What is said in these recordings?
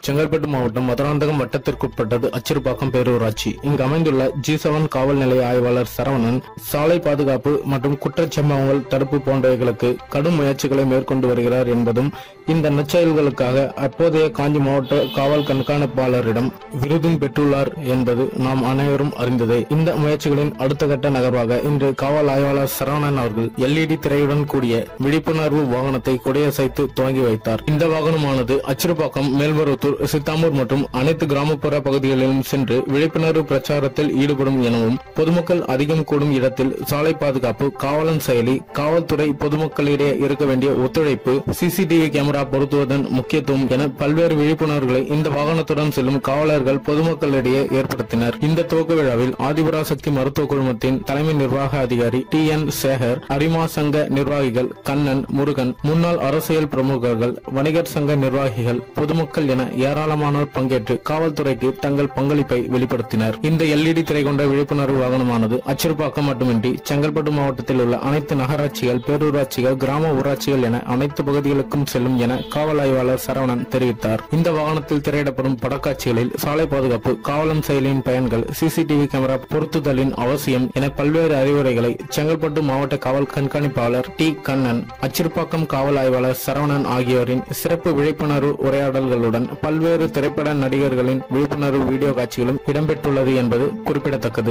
செங்கல்பட்டு மாவட்டம் மதுராந்தகம் வட்டத்திற்குட்பட்டது அச்சிறுபாக்கம் பேரூராட்சி இங்கு அமைந்துள்ள ஜி செவன் காவல் நிலைய ஆய்வாளர் சரவணன் சாலை பாதுகாப்பு மற்றும் குற்றச் சம்பவங்கள் தடுப்பு போன்றவைகளுக்கு கடும் முயற்சிகளை மேற்கொண்டு வருகிறார் என்பதும் இந்த நற்செயல்களுக்காக அப்போதைய காஞ்சி மாவட்ட காவல் கண்காணிப்பாளரிடம் விருதும் பெற்றுள்ளார் என்பது நாம் அனைவரும் அறிந்ததே இந்த முயற்சிகளின் அடுத்த கட்ட நகர்வாக இன்று காவல் ஆய்வாளர் சரவணன் அவர்கள் எல்இடி திரையுடன் கூடிய விழிப்புணர்வு வாகனத்தை கொடியசைத்து துவங்கி வைத்தார் இந்த வாகனமானது அச்சிறுபாக்கம் மேல்மருவத்தூர் சித்தாமூர் மற்றும் அனைத்து கிராமப்புற பகுதிகளிலும் சென்று விழிப்புணர்வு பிரச்சாரத்தில் ஈடுபடும் எனவும் பொதுமக்கள் அதிகம் கூடும் இடத்தில் சாலை பாதுகாப்பு காவலன் செயலி காவல்துறை பொதுமக்களிடையே இருக்க வேண்டிய ஒத்துழைப்பு சிசிடிவி கேமரா பொருத்துவதன் முக்கியத்துவம் என பல்வேறு விழிப்புணர்வுகளை இந்த வாகனத்துடன் செல்லும் காவலர்கள் பொதுமக்களிடையே ஏற்படுத்தினர் இந்த துவக்க விழாவில் ஆதிபராசக்தி மருத்துவ குழுமத்தின் தலைமை நிர்வாக அதிகாரி டி என் சேகர் அரிமா சங்க நிர்வாகிகள் கண்ணன் முருகன் முன்னாள் அரசியல் பிரமுகர்கள் வணிகர் சங்க நிர்வாகிகள் பொதுமக்கள் என ஏராளமானோர் பங்கேற்று காவல்துறைக்கு தங்கள் பங்களிப்பை வெளிப்படுத்தினர் இந்த எல்இடி திரை கொண்ட விழிப்புணர்வு வாகனமானது அச்சிறுபாக்கம் மட்டுமின்றி செங்கல்பட்டு மாவட்டத்தில் உள்ள அனைத்து நகராட்சிகள் பேரூராட்சிகள் கிராம ஊராட்சிகள் என அனைத்து பகுதிகளுக்கும் செல்லும் என காவல் ஆய்வாளர் சரவணன் தெரிவித்தார் இந்த வாகனத்தில் திரையிடப்படும் படக்காட்சிகளில் சாலை பாதுகாப்பு காவலன் செயலியின் பயன்கள் சிசிடிவி கேமரா பொருத்துதலின் அவசியம் என பல்வேறு அறிவுரைகளை செங்கல்பட்டு மாவட்ட காவல் கண்காணிப்பாளர் டி கண்ணன் அச்சிறுபாக்கம் காவல் ஆய்வாளர் சரவணன் ஆகியோரின் சிறப்பு விழிப்புணர்வு உரையாடல்களுடன் பல்வேறு திரைப்பட நடிகர்களின் விழிப்புணர்வு வீடியோ காட்சிகளும் இடம்பெற்றுள்ளது என்பது குறிப்பிடத்தக்கது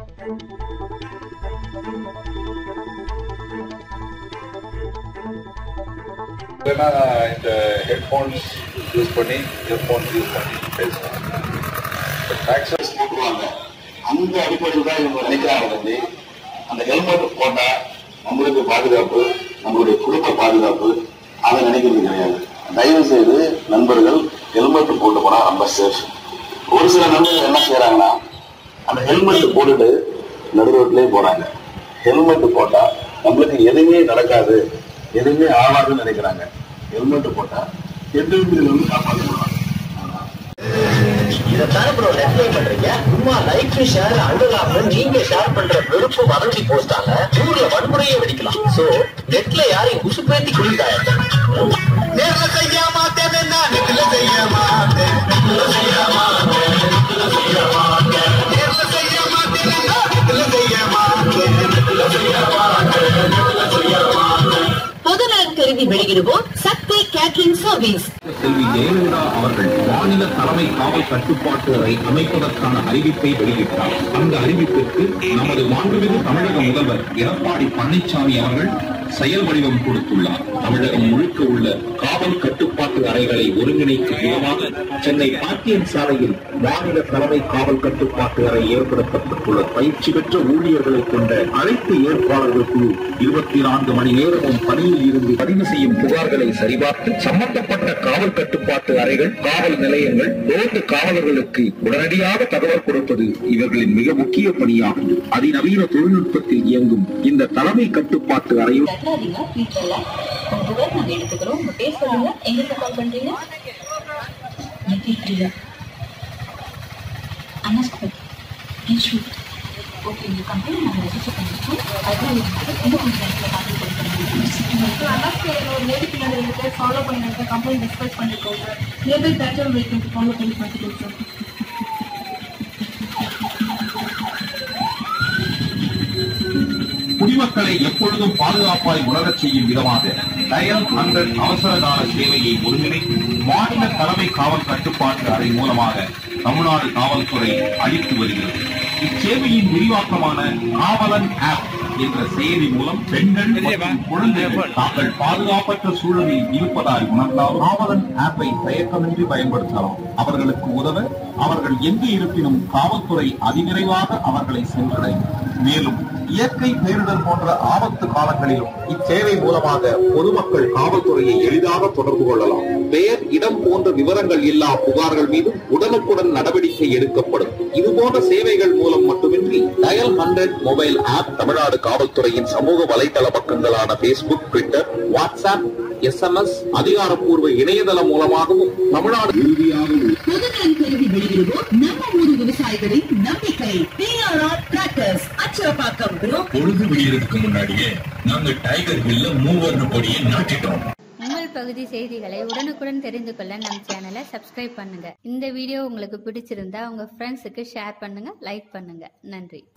இல்லைன்னா இந்த ஹெட்ஃபோன்ஸ் யூஸ் பண்ணி இயர்ஃபோன்ஸ் யூஸ் பண்ணி பேசுவாங்க இப்போ டாக்ஸஸ் போட்டுருவாங்க அந்த அடிப்படையில் தான் இவங்க நினைக்கிறாங்க வந்து அந்த ஹெல்மெட் போட்டா நம்மளுக்கு பாதுகாப்பு நம்மளுடைய குடும்ப பாதுகாப்பு அதை நினைக்கிறது கிடையாது தயவு செய்து நண்பர்கள் ஹெல்மெட் போட்டு போனா ரொம்ப சேஃப் ஒரு சில நண்பர்கள் என்ன செய்யறாங்கன்னா அந்த ஹெல்மெட் போட்டுட்டு நடு ரோட்லயே போறாங்க ஹெல்மெட் போட்டா நம்மளுக்கு எதுவுமே நடக்காது எதுவுமே ஆகாதுன்னு நினைக்கிறாங்க ஹெல்மெட் போட்டா எந்த விதத்துல வந்து காப்பாற்றலாம் இதைத்தானே ப்ரோ ரெப்ளை பண்றீங்க சும்மா லைக் ஷேர் அழுகாம நீங்க ஷேர் பண்ற வெறுப்பு வதந்தி போஸ்டால ஊர்ல வன்முறையே வெடிக்கலாம் சோ நெட்ல யாரையும் உசுப்பேத்தி குளிர்காய நேர்ல செய்ய மாட்டேன் நான் நெட்ல செய்ய மாட்டேன் நெட்ல செய்ய மாட்டேன் நெட்ல செய்ய மாட்டேன் நேர்ல செய்ய மாட்டேன் நான் நெட்ல செய்ய மாட்டேன் நெட்ல செய்ய மாட்டேன் நெட்ல செய்ய மாட்டேன் பொதுநலன் கருதி வெளியிடுவோர் சக்தி கேட்டரிங் சர்வீஸ் செல்வி ஜெயலலிதா அவர்கள் மாநில தலைமை காவல் கட்டுப்பாட்டு அறை அமைப்பதற்கான அறிவிப்பை வெளியிட்டார் அந்த அறிவிப்பிற்கு நமது மாண்புமிகு தமிழக முதல்வர் எடப்பாடி பழனிசாமி அவர்கள் செயல் வடிவம் கொடுத்துள்ளார் தமிழகம் முழுக்க உள்ள காவல் கட்டுப்பாட்டு அறைகளை ஒருங்கிணைக்கும் விதமாக சென்னை பாத்தியன் சாலையில் மாநில தலைமை காவல் கட்டுப்பாட்டு அறை ஏற்படுத்தப்பட்டுள்ள பயிற்சி பெற்ற ஊழியர்களை கொண்ட அனைத்து ஏற்பாளர்கள் குழு இருபத்தி நான்கு மணி நேரமும் பணியில் இருந்து பதிவு செய்யும் புகார்களை சரிபார்த்து சம்பந்தப்பட்ட காவல் கட்டுப்பாட்டு அறைகள் காவல் நிலையங்கள் ரோந்து காவலர்களுக்கு உடனடியாக தகவல் கொடுப்பது இவர்களின் மிக முக்கிய பணியாகும் அதிநவீன தொழில்நுட்பத்தில் இயங்கும் இந்த தலைமை கட்டுப்பாட்டு அறையில் கட்டாதீங்க வீட்டுல உங்க புகார் நாங்க எடுத்துக்கிறோம் உங்க பேர் சொல்லுங்க எங்கிட்ட கால் பண்றீங்க எப்படி இருக்கீங்க அனஸ்பதி இன்ஸ்டியூட் ஓகே இந்த கம்பெனி நாங்கள் ரெஜிஸ்டர் பண்ணிருக்கோம் அதுதான் இன்னும் கொஞ்சம் நேரத்தில் பார்த்து கொடுக்குறோம் ஒரு லேடி பின்னாடி ரெண்டு பேர் ஃபாலோ பண்ணிட்டு கம்பெனி டிஸ்கஸ் பண்ணிருக்கோம் sir nearby pattern vehicle follow பண்ணி பார்த்துக்கோங்க சார் குடிமக்களை எப்பொழுதும் பாதுகாப்பாய் உணரச் செய்யும் விதமாக டயல் ஹண்ட்ரட் அவசர கால சேவையை ஒருங்கிணைத்து மாநில தலைமை காவல் கட்டுப்பாட்டு அறை மூலமாக தமிழ்நாடு காவல்துறை அளித்து வருகிறது இச்சேவையின் விரிவாக்கமான காவலன் ஆப் என்ற செயலி மூலம் பெண்கள் மற்றும் குழந்தைகள் தாங்கள் பாதுகாப்பற்ற சூழலில் இருப்பதாய் உணர்ந்தால் காவலன் ஆப்பை தயக்கமின்றி பயன்படுத்தலாம் அவர்களுக்கு உதவ அவர்கள் எங்கு இருப்பினும் காவல்துறை அதிவிரைவாக அவர்களை சென்றடையும் மேலும் இயற்கை பேரிடர் போன்ற ஆபத்து காலங்களிலும் இச்சேவை மூலமாக பொதுமக்கள் காவல்துறையை எளிதாக தொடர்பு கொள்ளலாம் பெயர் இடம் போன்ற விவரங்கள் இல்லா புகார்கள் மீது உடனுக்குடன் நடவடிக்கை எடுக்கப்படும் இது போன்ற சேவைகள் மூலம் மட்டுமின்றி dial hundred mobile app Tamil Nadu காவல்துறையின் சமூக வலைதள பக்கங்களான பேஸ்புக் ட்விட்டர் வாட்ஸ்அப் எஸ்எம்எஸ் அதிகாரப்பூர்வ இணையதளம் மூலமாகவும் தமிழ்நாடு இறுதியாகவும் பொதுநலன் கருதி வெளியிடுவோர் நம்ம ஊர் விவசாயிகளின் நம்பிக்கை பிஆர்ஆர் டிராக்டர்ஸ் அச்சரப்பாக்கம் ரோட் பொழுது விடியறதுக்கு முன்னாடியே நாங்க டைகர் ஹில்ல மூவர்ண கொடியை நாட்டிட்டோம் உங்கள் பகுதி செய்திகளை உடனுக்குடன் தெரிந்து கொள்ள நம் சேனலை சப்ஸ்கிரைப் பண்ணுங்க இந்த வீடியோ உங்களுக்கு பிடிச்சிருந்தா உங்க ஃப்ரெண்ட்ஸுக்கு ஷேர் பண்ணுங்க லைக் பண்ணுங்க நன்றி